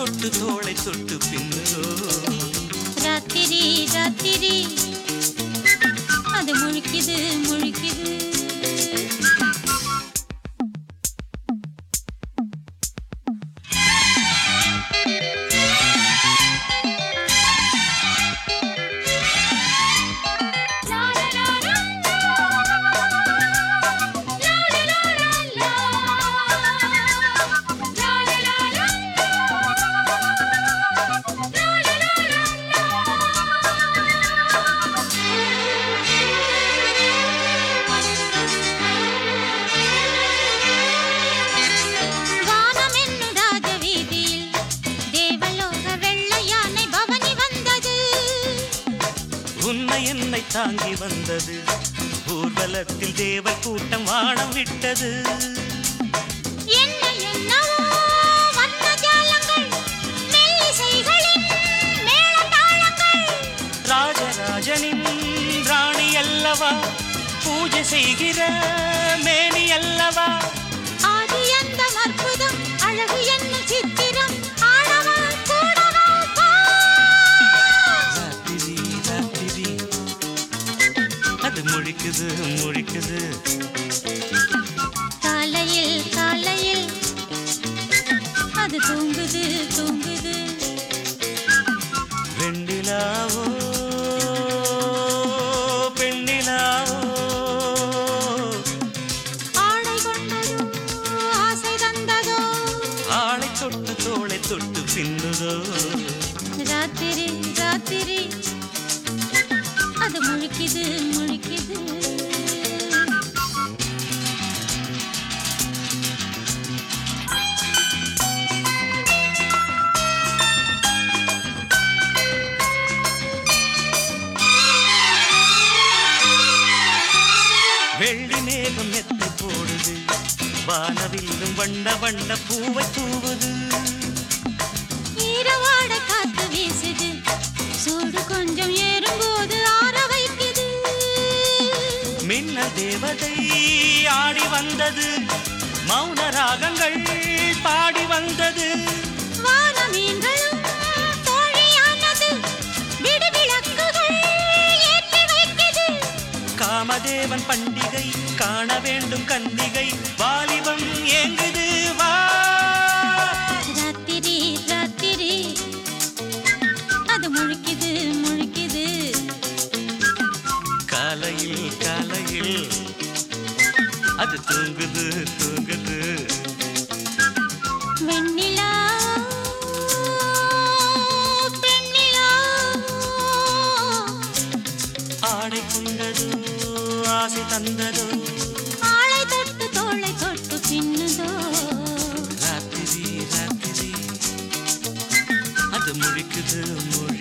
தொட்டு தோளை தொட்டு பின்னுதோ ராத்திரி ராத்திரி அது முழிக்குது முழிக்குது வானம் என்னும் ராஜவீதியில் தேவலோக வெள்ளை யானை பவனி வந்தது உன்னை என்னை தாங்கி வந்தது ஊர்வலத்தில் தேவ கூட்டம் வானம் விட்டது என்ன என்னவோ வண்ண ஜாலங்கள் மெல்லிசைகளின் மேளதாளங்கள் ராஜராஜனின் ராணி அல்லவா பூஜை செய்கிற மேனி அல்லவா ஆதி அந்த அற்புதம் அழகு என்னும் சித்திரம் ஆடவா கூடவா போ ராத்திரி ராத்திரி அது முழிக்குது முழிக்குது காலையில் காலையில் அது தூங்குது தூங்குது வெண்ணிலாவோ பெண்ணிலாவோ ஆடை கொண்டதோ ஆசை தந்ததோ ஆளை தொட்டு தோளை தொட்டு பின்னுதோ ராத்திரி ராத்திரி அது முழிக்குது முழிக்குது வெள்ளி மேகம் எத்தை போடுது வானவில்லும் வண்ண வண்ண பூவை தூவுது ஈரவாட காத்து வீசுது சூடு கொஞ்சம் ஏறும்போது ஆற வைக்குது மின்னல் தேவதை ஆடி வந்தது மௌன ராகங்கள் பாடி வந்தது வான மீன்களும் தோழியானது விடுவிளக்குகள் ஏற்றி வைக்குது காமதேவன் பண்டிகை காண வேண்டும் கன்னிகை வாலிபம் ஏங்குது வா ராத்திரி ராத்திரி அது முழிக்குது முழிக்குது காலையில் காலையில் அது தூங்குது தூங்குது வெண்ணிலா பெண்ணிலா ஆடை கொண்டதோ ஆசை தந்ததோ ஆளை தொட்டு தோளை தொட்டு பின்னுதோ ராத்திரி ராத்திரி அது முழிக்குது முழி